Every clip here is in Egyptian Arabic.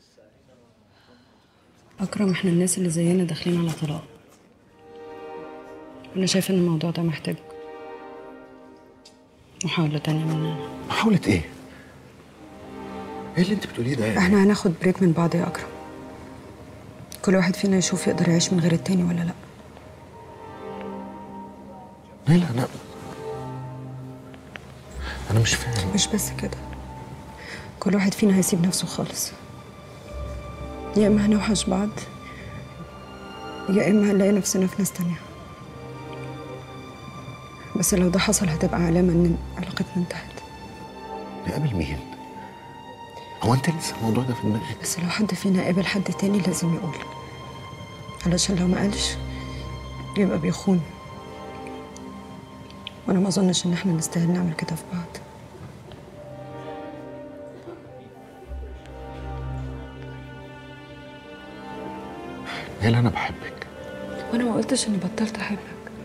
أكرم احنا الناس اللي زينا داخلين على طلاق أنا شايفة إن الموضوع ده محتاج محاولة تانية مننا محاولة ايه؟ ايه اللي انت بتقوليه ده يعني؟ احنا هناخد بريك من بعض يا أكرم كل واحد فينا يشوف يقدر يعيش من غير التاني ولا لأ ليلى انا انا مش فاهم مش بس كده كل واحد فينا هيسيب نفسه خالص يا إما هنوحش بعض يا إما هنلاقي نفسنا في ناس تانية بس لو ده حصل هتبقى علامة إن علاقتنا انتهت نقابل مين؟ هو انت لسه الموضوع ده في دماغك؟ بس لو حد فينا قابل حد تاني لازم يقول علشان لو ما قالش يبقى بيخون وانا ما اظنش ان احنا نستاهل نعمل كده في بعض ليلى انا بحبك وانا ما قلتش اني بطلت احبك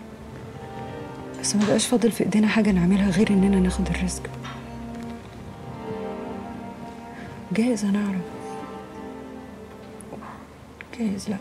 بس ما بقاش فاضل في ايدينا حاجه نعملها غير اننا ناخد الريسك جايز هنعرف جايز لا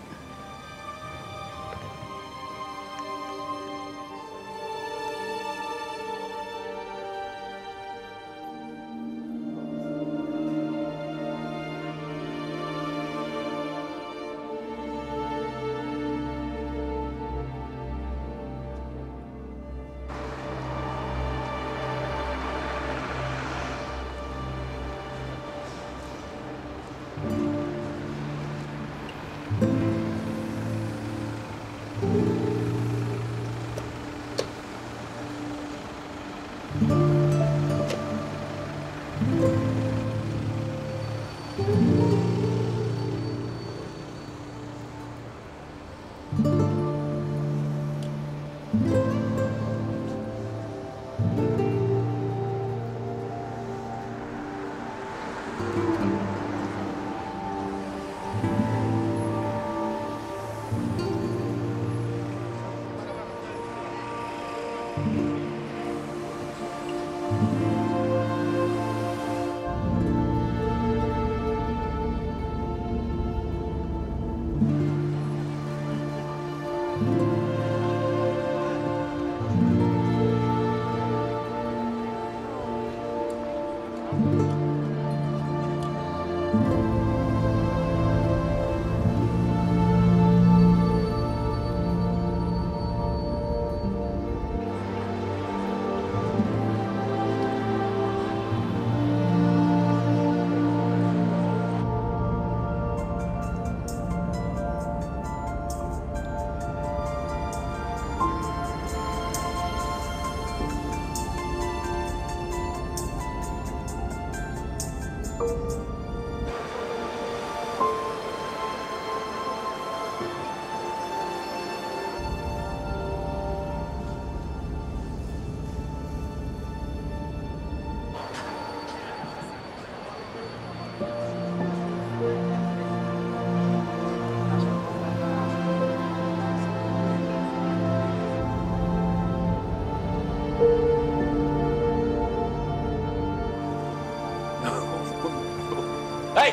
Hey!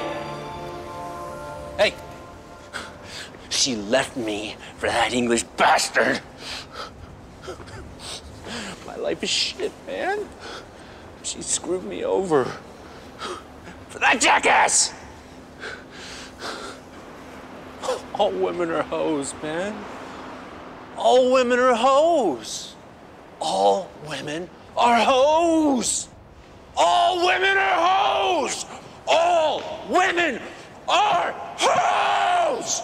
Hey! She left me for that English bastard. My life is shit, man. She screwed me over. For that jackass! All women are hoes, man. All women are hoes. All women are hoes. All women are hoes. All women are hoes.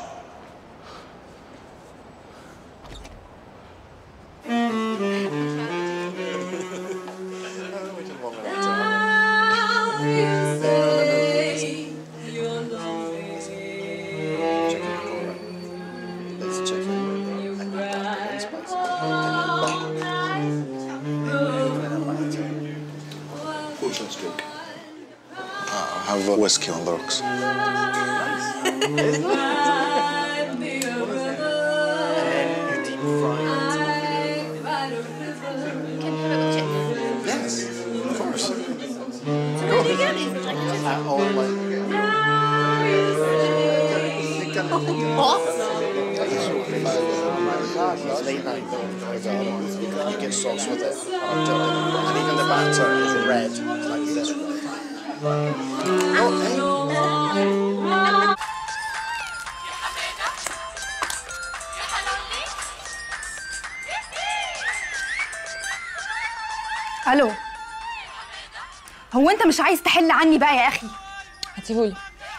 Which one's drink? Uh, have a whiskey on the rocks. Yes, of course. Go ahead. Uh, oh, my- You get sauce with it. And even the batter is red, like this red. الو هو انت مش عايز تحل عني بقى يا اخي هاتيهولي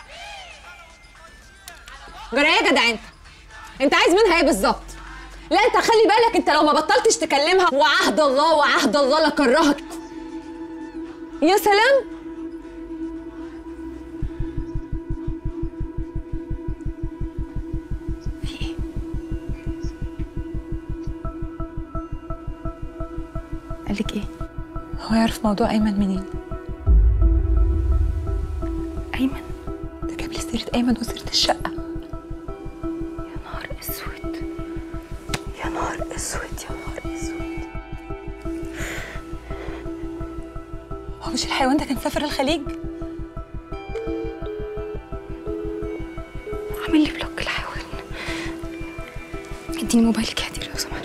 جرى ايه يا جدع انت انت عايز منها ايه بالظبط لا انت خلي بالك انت لو ما بطلتش تكلمها وعهد الله وعهد الله لكرهك يا سلام قالك ايه هو يعرف موضوع ايمن منين ايمن ده جاب لي سيره ايمن وسيره الشقه يا نهار اسود يا نهار اسود يا نهار اسود هو مش الحيوان ده كان سافر الخليج عامل لي بلوك الحيوان اديني موبايلك يا هدير لو سمحت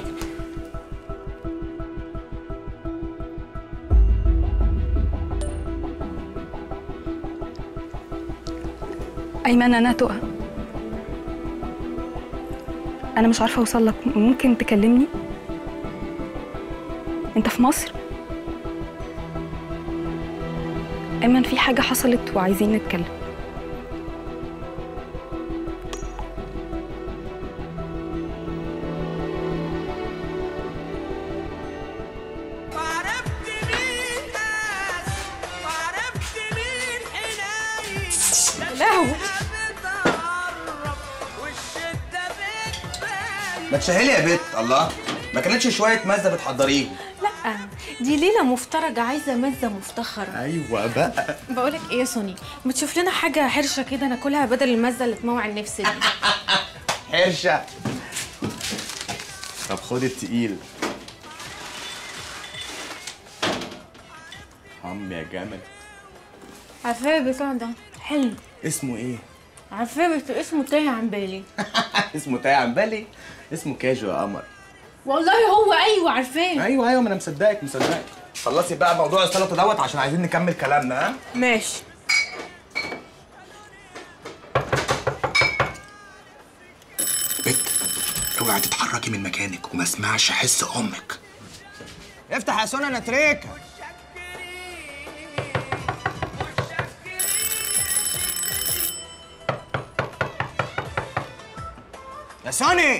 ايمن انا تقى انا مش عارفه اوصل لك ممكن تكلمني انت في مصر ايمن في حاجه حصلت وعايزين نتكلم وعرفت مين قاس وعرفت مين حنين لهوي بتقرب والشدة بتبان ما تسهلي يا بت الله ما كانتش شويه مزه بتحضريه لا دي ليلة مفترجة عايزة مزة مفتخرة ايوه بقى بقولك ايه يا سوني ما تشوف لنا حاجة حرشة كده ناكلها بدل المزة اللي تموع النفس دي حرشه طب خد التقيل عم يا جمل عارفاه البتاع ده حلو اسمه ايه عارفاه بس اسمه تايه عن بالي اسمه تايه عن بالي اسمه كاجو يا قمر والله هو ايوه عارفاه ايوه ايوه ما انا مصدقك مصدقك خلصي بقى موضوع السلطه دوت عشان عايزين نكمل كلامنا ها ماشي بت اوعي تتحركي من مكانك وما اسمعش حس امك افتح يا سونا انا تريكه يا سوني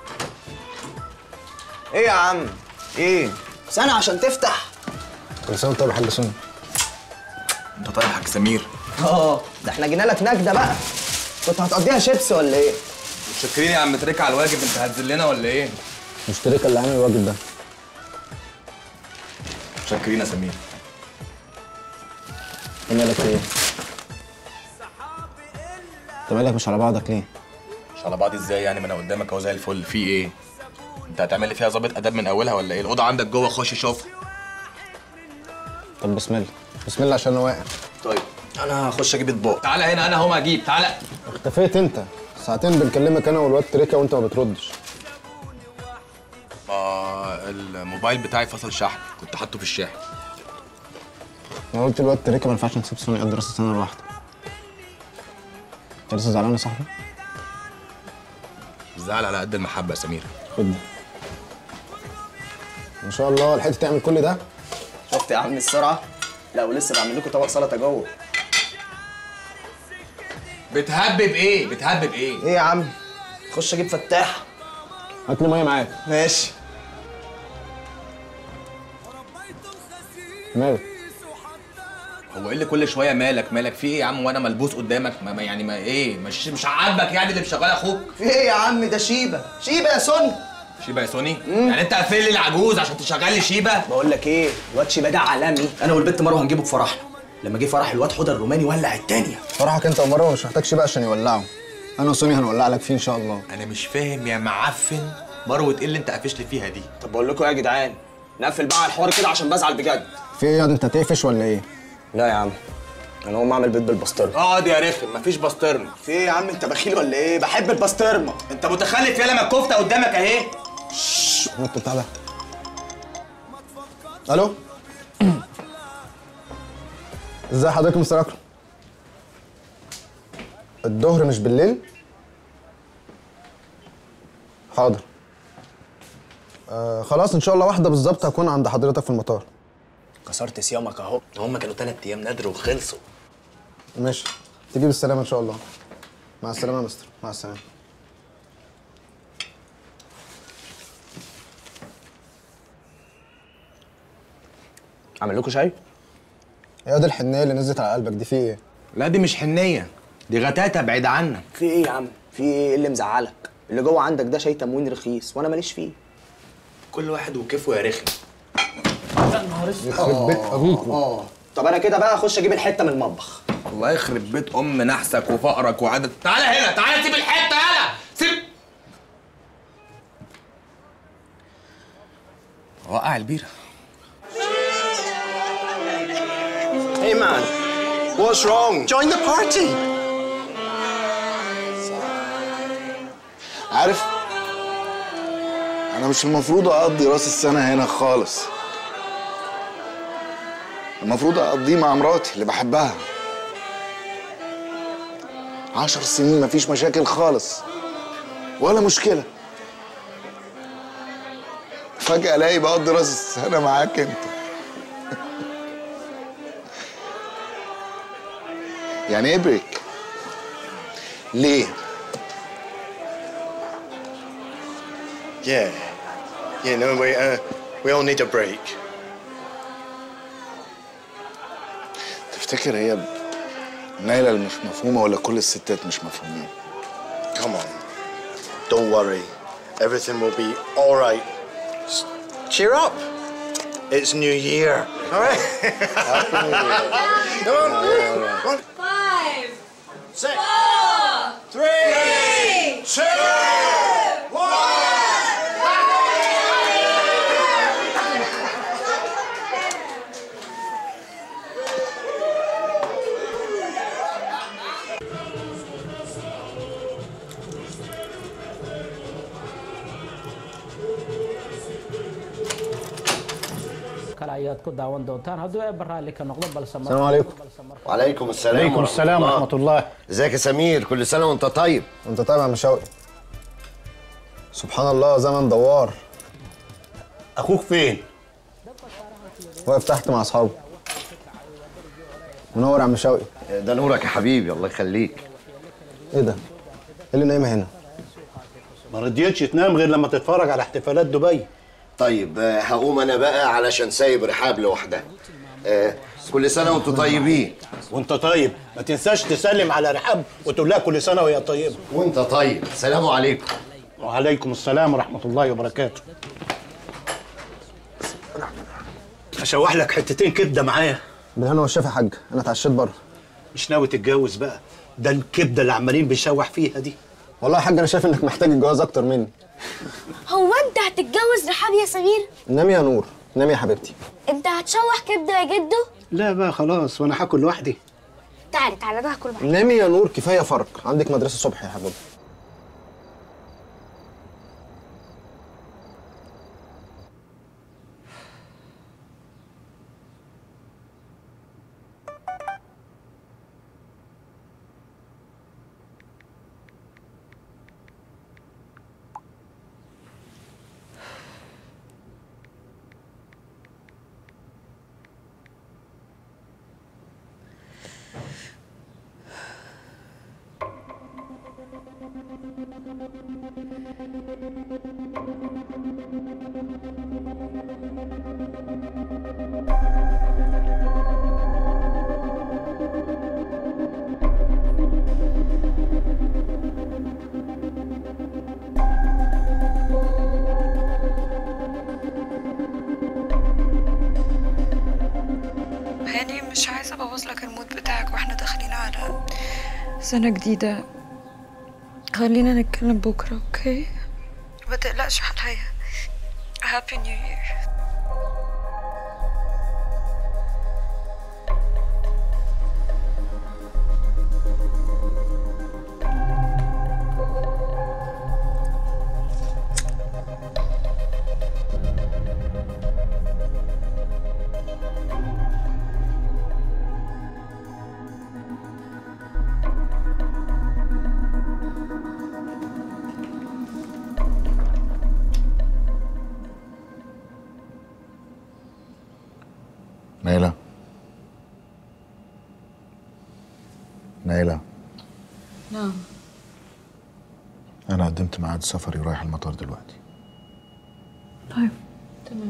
ايه يا عم ايه سنة عشان تفتح كل سنه وانت طيب يا حاج سوني انت طالع حاج سمير اه ده احنا جينا لك نجدة بقى كنت هتقضيها شيبس ولا ايه؟ متشكرين يا عم تريكه على الواجب انت هتذلنا ولا ايه مشتركه اللي عامل الواجب ده متشكرين يا سمير انت مالك ايه؟ انت مالك مش على بعضك ليه؟ مش على بعض ازاي يعني ما انا قدامك اهو زي الفل في ايه انت هتعمل لي فيها ظابط اداب من اولها ولا ايه الاوضه عندك جوه خش شوف طب بسم الله بسم الله عشان انا واقع طيب انا هخش اجيب اطباق تعالى هنا انا هقوم اجيب تعالى اختفيت انت ساعتين بنكلمك انا والواد تريكا وانت ما بتردش ما الموبايل بتاعي فصل شحن كنت حاطه في الشاحن انا قلت الواد تريكا ما ينفعش نسيب سوني يقضي راس السنه لوحده انت لسه زعلان يا صاحبي؟ الزعل على قد المحبه يا سمير خد ده. ما شاء الله لحقت تعمل كل ده شفت يا عم السرعة؟ لا ولسه بعمل لكم طبق سلطة جوه بتهبب ايه بتهبب ايه ايه يا عم؟ خش اجيب فتاح هات لي ميه معاك ماشي مالك هو ايه اللي كل شويه مالك مالك في ايه يا عم وانا ملبوس قدامك ما ما- يعني ما ايه مش مش عاجبك يعني اللي مشغل اخوك في ايه يا عم ده شيبة شيبة يا سوني شيبه يا سوني يعني انت قافل لي العجوز عشان تشغل لي شيبه بقول لك ايه الواد شيبة ده عالمي انا والبت مروه هنجيبه في فرحنا لما جه فرح الواد حوده الروماني ولع التانية فرحك انت ومروه مش محتاج شيء بقى عشان يولعوا انا وسوني هنولع لك فيه ان شاء الله انا مش فاهم يا معفن مروه ايه اللي انت قافش لي فيها دي طب بقول لكم ايه يا جدعان نقفل بقى على الحوار كده عشان بزعل بجد في ايه ياض انت تقفش ولا ايه؟ لا يا عم انا هقوم اعمل بيض بالبسطرمه اقعد يا رخم مفيش بسطرمه في ايه يا عم انت بخيل ولا ايه بحب البسطرمه انت متخلف يالا ما الكفته قدامك اهي نط بتاع ده الو ازي حضرتك يا مستر اكرم الظهر مش بالليل حاضر آه خلاص ان شاء الله واحده بالظبط هكون عند حضرتك في المطار كسرت صيامك اهو هم كانوا ثلاث ايام نادر وخلصوا ماشي تيجي بالسلامه ان شاء الله مع السلامه يا مستر مع السلامه اعمل لكم شاي يا دي الحنيه اللي نزلت على قلبك دي في ايه لا دي مش حنيه دي غتاتة بعيد عنك في ايه يا عم في ايه اللي مزعلك اللي جوه عندك ده شاي تموين رخيص وانا ماليش فيه كل واحد وكيفه يا رخم يخرب بيت ابوك اه طب انا كده بقى اخش اجيب الحته من المطبخ الله يخرب بيت ام نحسك وفقرك وعدد تعالى هنا تعالى سيب الحته يالا سيب وقع البيره Hey man, what's wrong? Join the party. عارف انا مش المفروض اقضي راس السنه هنا خالص المفروض اقضيه مع مراتي اللي بحبها عشر سنين مفيش مشاكل خالص ولا مشكله فجاه الاقي بقضي راس السنه معاك انت يعني ايه بريك ليه Yeah. Yeah, no, we, uh, we all need a break. تفتكر هي نايلة اللي مش مفهومة ولا كل الستات مش مفهومين؟ Come on. Don't worry. Everything will be all right. Just cheer up. It's New Year. All right? Come on. Come on. Five, Six, four, three, two, one. kale ayaad ku daawan doontaan hadduu eebba raalli ka noqdo balse mar- السلام عليكم وعليكم السلام عليكم السلام ورحمة الله ازيك يا سمير كل سنه وانت طيب وانت طيب يا عم شوقي سبحان الله زمن دوار اخوك فين واقف تحت مع اصحابه منور يا عم شوقي ده نورك يا حبيبي الله يخليك ايه ده؟ ايه اللي نايمه هنا؟ ما رضيتش تنام غير لما تتفرج على احتفالات دبي طيب آه، هقوم انا بقى علشان سايب رحاب لوحدها آه، كل سنه وانتم طيبين وانت طيب ما تنساش تسلم على رحاب وتقول لها كل سنه وهي طيبه وانت طيب السلام عليكم وعليكم السلام ورحمه الله وبركاته اشوح لك حتتين كبده معايا بالهنا والشفا يا حاج انا اتعشيت بره مش ناوي تتجوز بقى ده الكبده اللي عمالين بيشوح فيها دي والله يا حاج انا شايف انك محتاج الجواز اكتر مني هو انت هتتجوز رحاب يا سمير نامي يا نور نامي يا حبيبتي انت هتشوح كبده يا جدو لا بقى خلاص وانا هاكل لوحدي تعالى تعالى انا هاكل معاك نامي يا نور كفايه فرق عندك مدرسه الصبح يا حبيبي هاني مش عايزة أبوظ لك المود بتاعك واحنا داخلين على سنة جديدة خلينا نتكلم بكرة اوكي ما تقلقش عليا هابي نيو يير نايلة نعم أنا قدمت ميعاد سفري ورايح المطار دلوقتي طيب تمام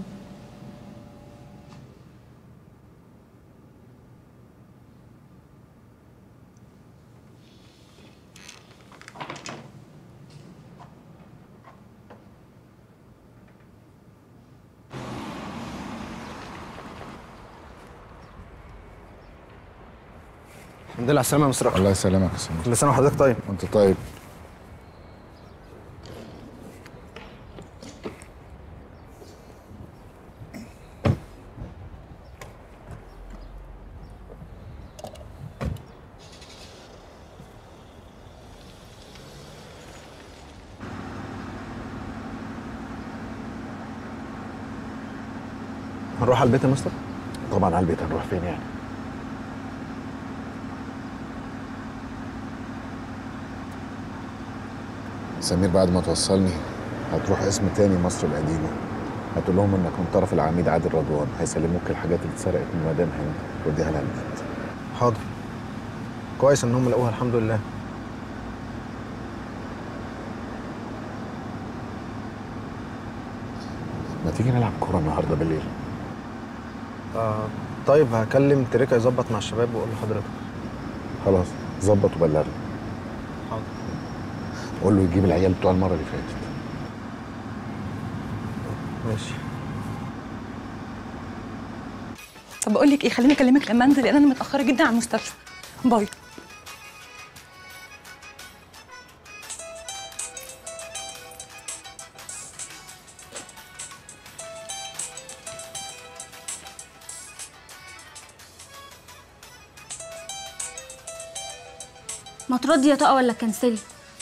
الحمد لله على السلامة يا مستر أكرم الله يسلمك يا سمير كل سنة وحضرتك طيب وأنت طيب هنروح على البيت يا مستر طبعا على البيت هنروح فين يعني سمير بعد ما توصلني هتروح اسم تاني مصر القديمة هتقول لهم انك من طرف العميد عادل رضوان هيسلموك الحاجات اللي اتسرقت من مدام هند توديها لها البيت حاضر كويس ان هم لقوها الحمد لله ما تيجي نلعب كورة النهارده بالليل آه طيب هكلم تريكا يظبط مع الشباب واقول لحضرتك خلاص ظبط وبلغني حاضر قول له يجيب العيال بتوع المرة اللي فاتت ماشي طب بقول لك ايه خليني اكلمك لما انزل لان انا متاخره جدا على المستشفى باي ما تردي يا طاقة ولا كنسلي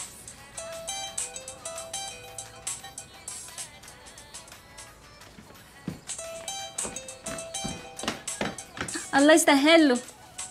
الله يسهل له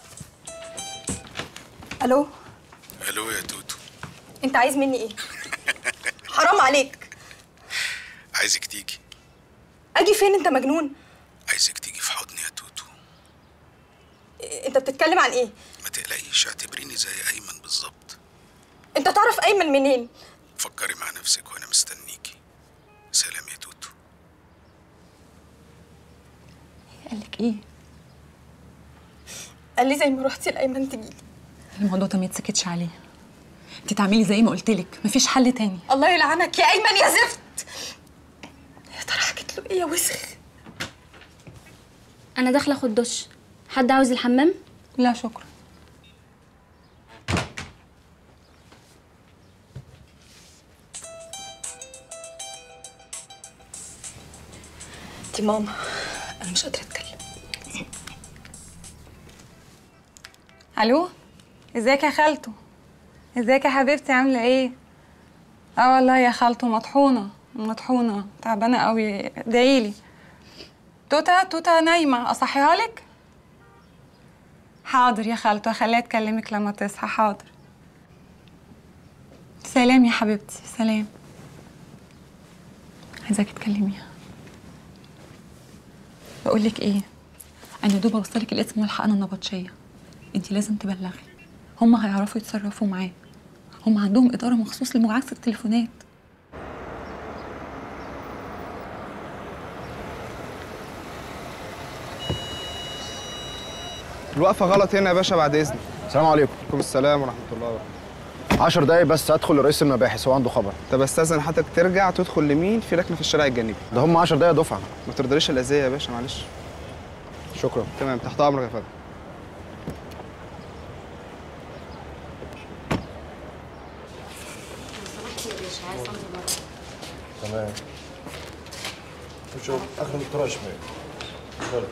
الو الو يا توتو انت عايز مني ايه حرام عليك عايزك تيجي اجي فين انت مجنون عايزك تيجي في حضني يا توتو إيه، انت بتتكلم عن ايه ما تقلقيش اعتبريني زي ايمن بالظبط انت تعرف ايمن منين فكري مع نفسك وانا مستنيكي سلام يا توتو قال لك ايه قال لي زي ما رحتي لايمن تجيلي الموضوع ده ما يتسكتش عليه انت تعملي زي ما قلت لك مفيش حل تاني الله يلعنك يا ايمن يا زفت يا ترى حكيت له ايه يا وسخ انا داخله اخد دش حد عاوز الحمام لا شكرا دي ماما انا مش قادره اتكلم الو ازيك يا خالته ازيك يا حبيبتي عامله ايه اه والله يا خالته مطحونه مطحونه تعبانه قوي ادعيلي توتا توتا نايمه اصحيها لك حاضر يا خالته هخليها تكلمك لما تصحى حاضر سلام يا حبيبتي سلام عايزاكي تكلميها بقول لك ايه انا دوب اوصلك الاسم والحقنه النبطشيه انت لازم تبلغي هم هيعرفوا يتصرفوا معاه هم عندهم اداره مخصوص لمعاكسه التليفونات الوقفة غلط هنا يا باشا بعد إذنك السلام عليكم وعليكم السلام ورحمة الله وبركاته 10 دقايق بس ادخل لرئيس المباحث هو عنده خبر طب استاذن حضرتك ترجع تدخل لمين في ركنه في الشارع الجانبي ده هم 10 دقايق دفعه ما ترضيش الاذيه يا باشا معلش شكرا تمام تحت امرك يا فندم تمام شوف اخر الطرق شمال غلط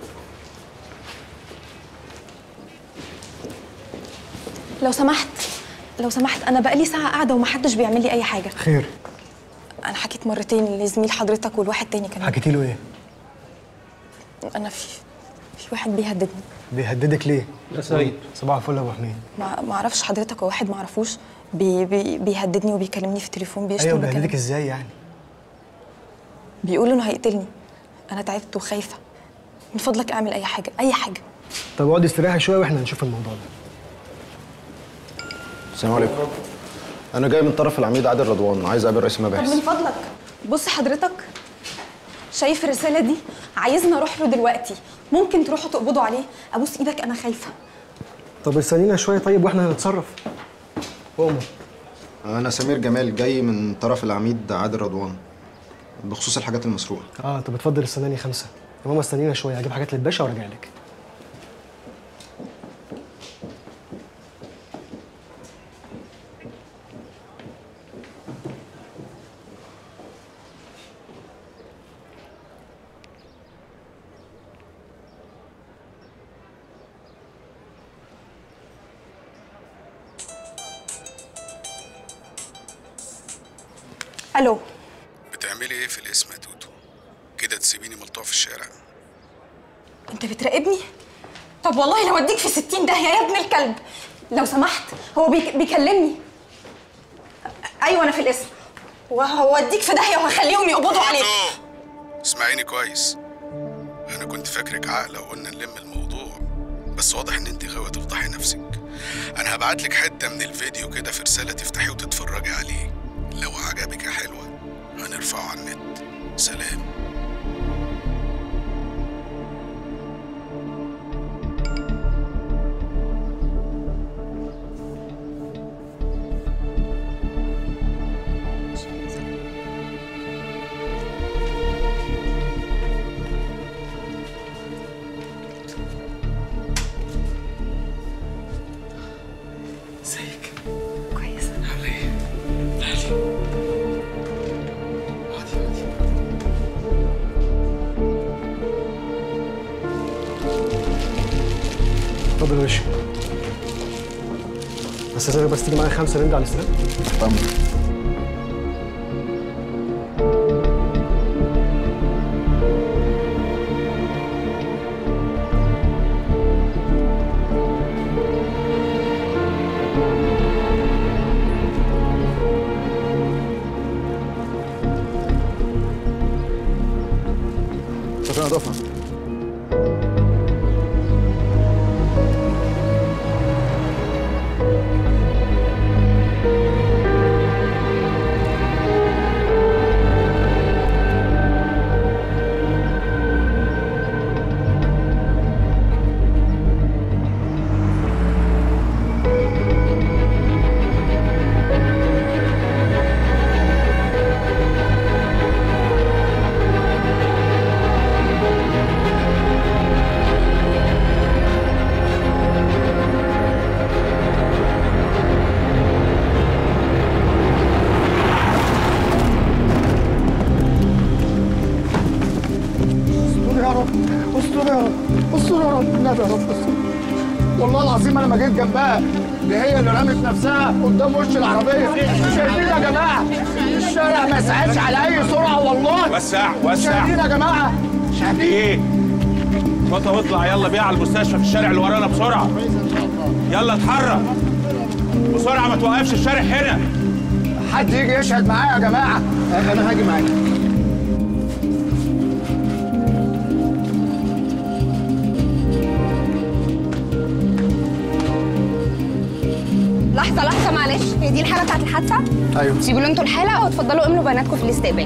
لو سمحت لو سمحت انا بقالي ساعه قاعده ومحدش بيعمل لي اي حاجه خير انا حكيت مرتين لزميل حضرتك والواحد تاني كمان حكيتي له ايه؟ انا في في واحد بيهددني بيهددك ليه؟ يا سيد صباح الفل يا ابو حميد ما ما اعرفش حضرتك وواحد ما اعرفوش بي بي بيهددني وبيكلمني في التليفون بيشتم ايوه وبيكلمني. بيهددك ازاي يعني؟ بيقول انه هيقتلني انا تعبت وخايفه من فضلك اعمل اي حاجه اي حاجه طب اقعدي استريحي شويه واحنا هنشوف الموضوع ده السلام عليكم انا جاي من طرف العميد عادل رضوان عايز اقابل رئيس طب المباحث من فضلك بص حضرتك شايف الرسالة دي عايزنا اروح له دلوقتي ممكن تروحوا تقبضوا عليه ابوس ايدك انا خايفة طب استنينا شويه طيب واحنا هنتصرف قوموا انا سمير جمال جاي من طرف العميد عادل رضوان بخصوص الحاجات المسروقه اه طب اتفضل استناني خمسه يا ماما استنينا شويه هجيب حاجات للباشا وارجع لك الو بتعملي ايه في الاسم يا توتو كده تسيبيني ملطوع في الشارع انت بتراقبني طب والله لو اديك في ستين داهية يا ابن الكلب لو سمحت هو بيك... بيكلمني ايوه انا في الاسم وهو اديك في داهية وهخليهم يقبضوا عليك اسمعيني كويس انا كنت فاكرك عاقله وقلنا نلم الموضوع بس واضح ان انت غاويه تفضحي نفسك انا هبعت لك حته من الفيديو كده في رساله تفتحيه وتتفرجي عليه لو عجبك يا حلوه هنرفعه على النت سلام ازيك كويس عامله ايه تعالي اقعدي اقعدي اتفضل يا باشا بس لازم بس تيجي معايا خمسه نرجع على الاستلام طبعا شكرا يا دفعه استر يا رب استر يا رب استر يا رب النبي يا رب استر والله العظيم انا ما جيت جنبها دي هي اللي رمت نفسها قدام وش العربيه شايفين يا جماعه الشارع ما يسعدش على اي سرعه والله وسع وسع شايفين يا جماعه شايفين ايه خطة واطلع يلا بيها على المستشفى في الشارع اللي ورانا بسرعة يلا اتحرك بسرعة ما توقفش الشارع هنا حد يجي يشهد معايا يا جماعه انا هاجي معاك لحظة لحظة معلش هي دي الحالة بتاعت الحادثة؟ ايوه سيبوا له انتوا الحالة واتفضلوا املوا بياناتكم في الاستقبال.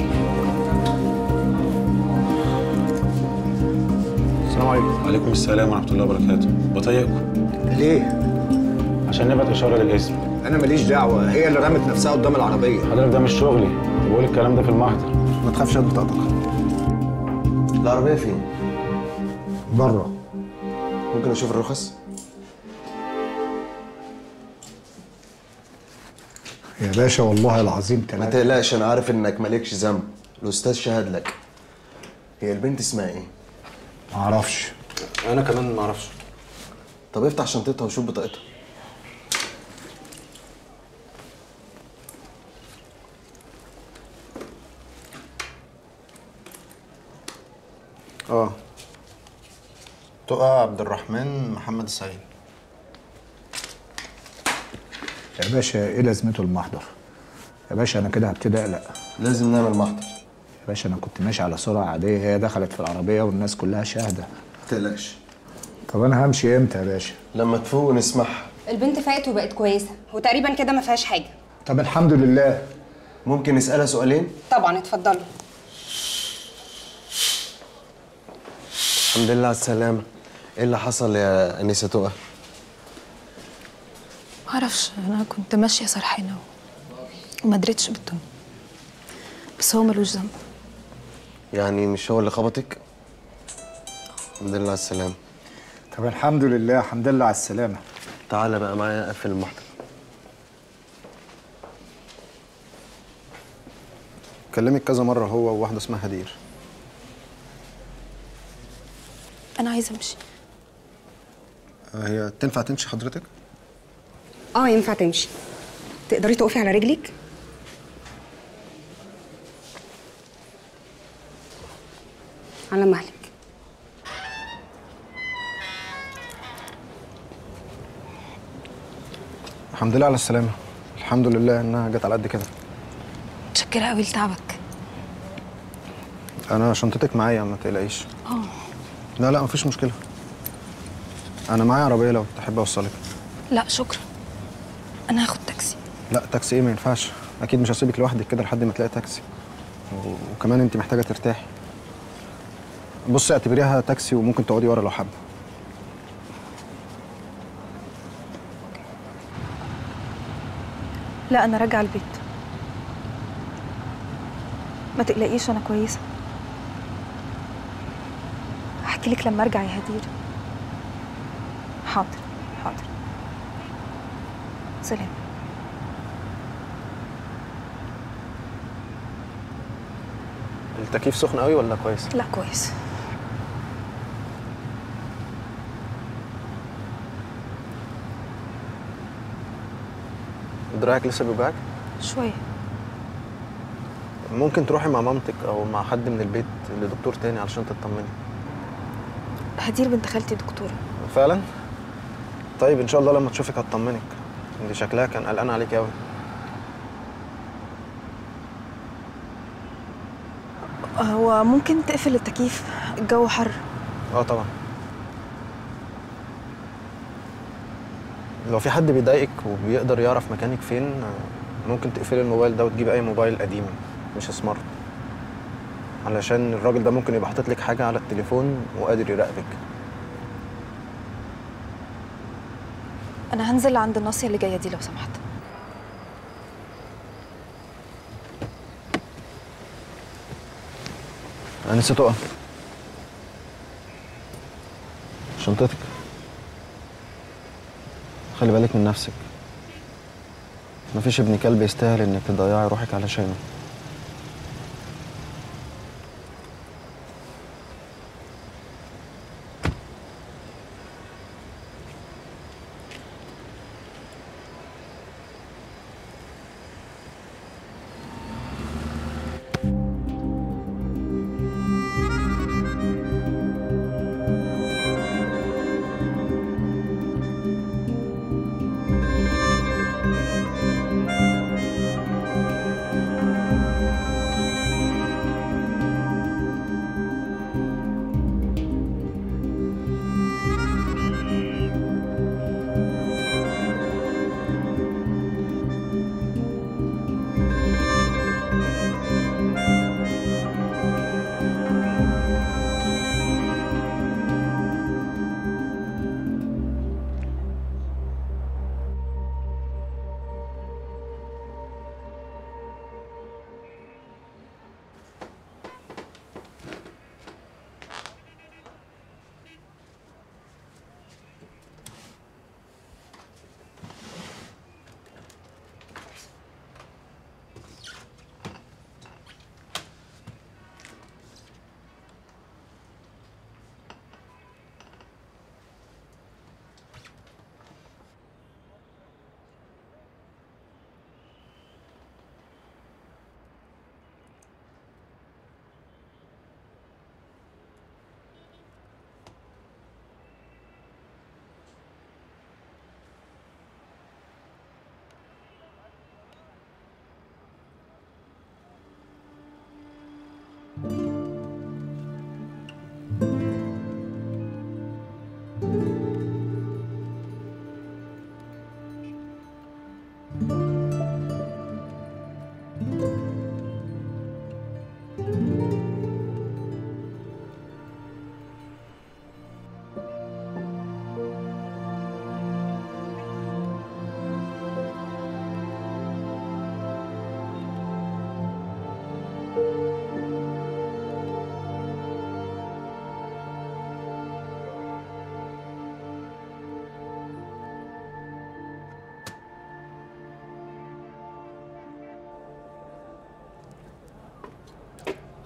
السلام عليكم وعليكم السلام ورحمة الله وبركاته بطيقكم ليه؟ عشان نبعت إشارة للاسم انا ماليش دعوه هي اللي رمت نفسها قدام العربيه حضرتك ده مش شغلي بقول الكلام ده في المحضر ما تخافش هات بطاقتك العربية فين؟ بره ممكن اشوف الرخص؟ يا باشا والله العظيم ما تقلقش انا عارف انك مالكش ذنب الاستاذ شهد لك هي البنت اسمها ايه؟ ما اعرفش انا كمان ما اعرفش طب افتح شنطتها وشوف بطاقتها اه تقى عبد الرحمن محمد السعيد يا باشا ايه لازمته المحضر يا باشا انا كده هبتدي اقلق لازم نعمل محضر يا باشا انا كنت ماشي على سرعه عاديه هي دخلت في العربيه والناس كلها شاهده ما تقلقش طب انا همشي امتى يا باشا لما تفوق نسمعها البنت فاقت وبقت كويسه وتقريبا كده ما فيهاش حاجه طب الحمد لله ممكن نسألها سؤالين؟ طبعا اتفضلوا الحمد لله على السلامة ايه اللي حصل يا أنسة تقى؟ معرفش انا كنت ماشيه سرحانه و- وما دريتش بالدنيا بس هو ملوش ذنب يعني مش هو اللي خبطك؟ الحمد لله على السلامة طب الحمد لله الحمد لله على السلامة تعالى بقى معايا أقفل المحضر كلمك كذا مرة هو وواحدة اسمها هدير انا عايزه امشي آه، هي تنفع تمشي حضرتك؟ اه ينفع تمشي تقدري تقفي على رجلك على مهلك الحمد لله على السلامة الحمد لله إنها جت على قد كده متشكره قوي لتعبك أنا شنطتك معايا ما تقلقيش اه لا لا مفيش مشكلة أنا معايا عربية لو تحب أوصلك لا شكرا انا هاخد تاكسي لا تاكسي إيه ما ينفعش أكيد مش هسيبك لوحدك كده لحد ما تلاقي تاكسي و- وكمان أنت محتاجة ترتاحي بصي اعتبريها تاكسي وممكن تقعدي ورا لو حابة لا انا راجعه البيت ما تقلقيش انا كويسه هحكي لك لما ارجع يا هدير حاضر حاضر سلام التكييف سخن قوي ولا كويس؟ لا كويس دراعك لسه بيوجعك؟ شويه ممكن تروحي مع مامتك أو مع حد من البيت لدكتور تاني علشان تطمني هدير بنت خالتي دكتوره فعلا؟ طيب إن شاء الله لما تشوفك هتطمنك دي شكلها كان قلقان عليك قوي هو ممكن تقفل التكييف الجو حر اه طبعا لو في حد بيضايقك وبيقدر يعرف مكانك فين آه، ممكن تقفلي الموبايل ده وتجيبي اي موبايل قديم مش سمارت علشان الراجل ده ممكن يبقى حاطط لك حاجه على التليفون وقادر يراقبك انا هنزل عند الناصيه اللي جايه دي لو سمحت انا نسيت اقف شنطتك خلي بالك من نفسك مفيش ابن كلب يستاهل انك تضيعي روحك علشانه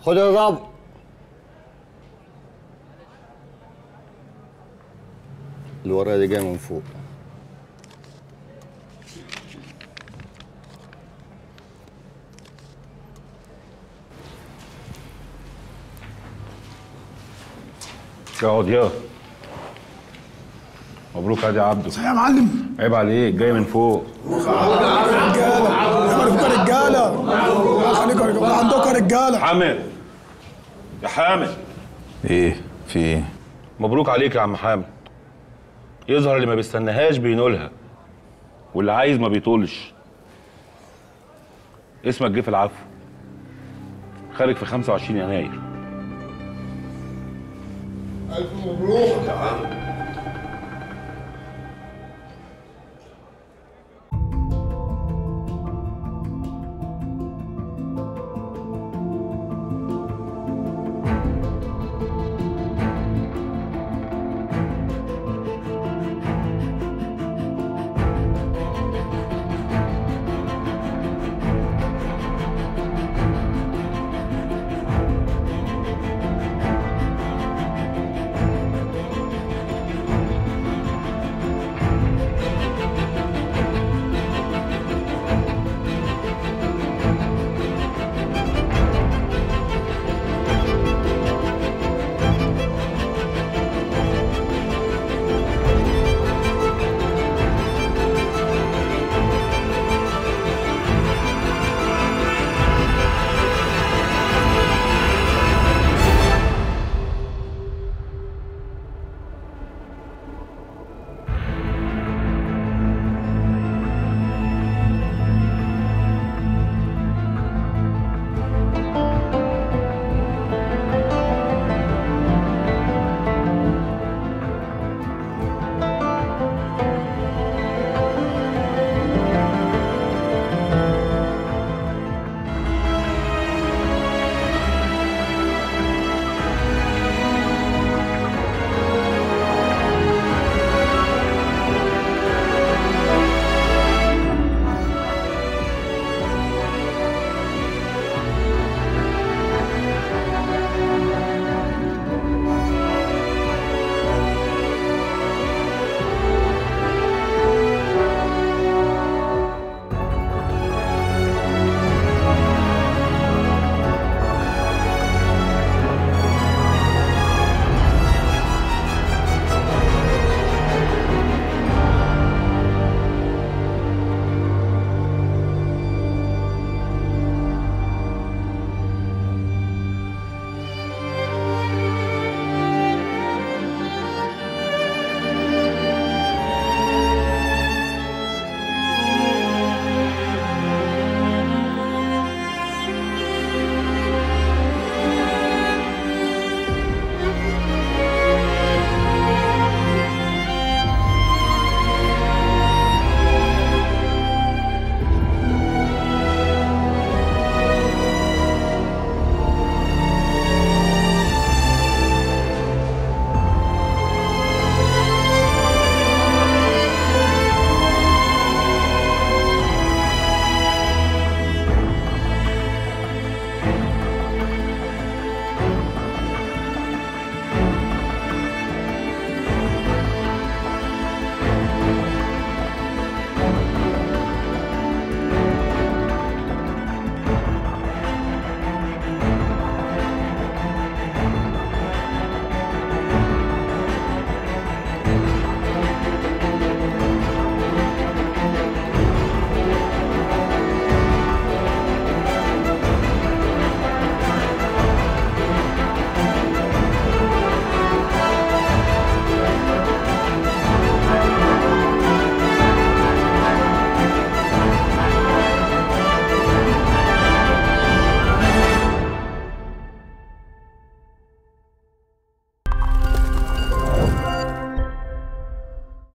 خد يا ضابط اللي ورايا دي جايه من فوق اقعد يا مبروك يا عبده يا معلم عيب عليك جاي من فوق رجاله عارفكم رجاله خليكم رجاله عندكم رجاله حامد يا حامد ايه في ايه مبروك عليك يا عم حامد يظهر اللي ما بيستناهاش بينولها واللي عايز ما بيطولش اسمك جه في العفو خارج في 25 يناير الف مبروك يا عم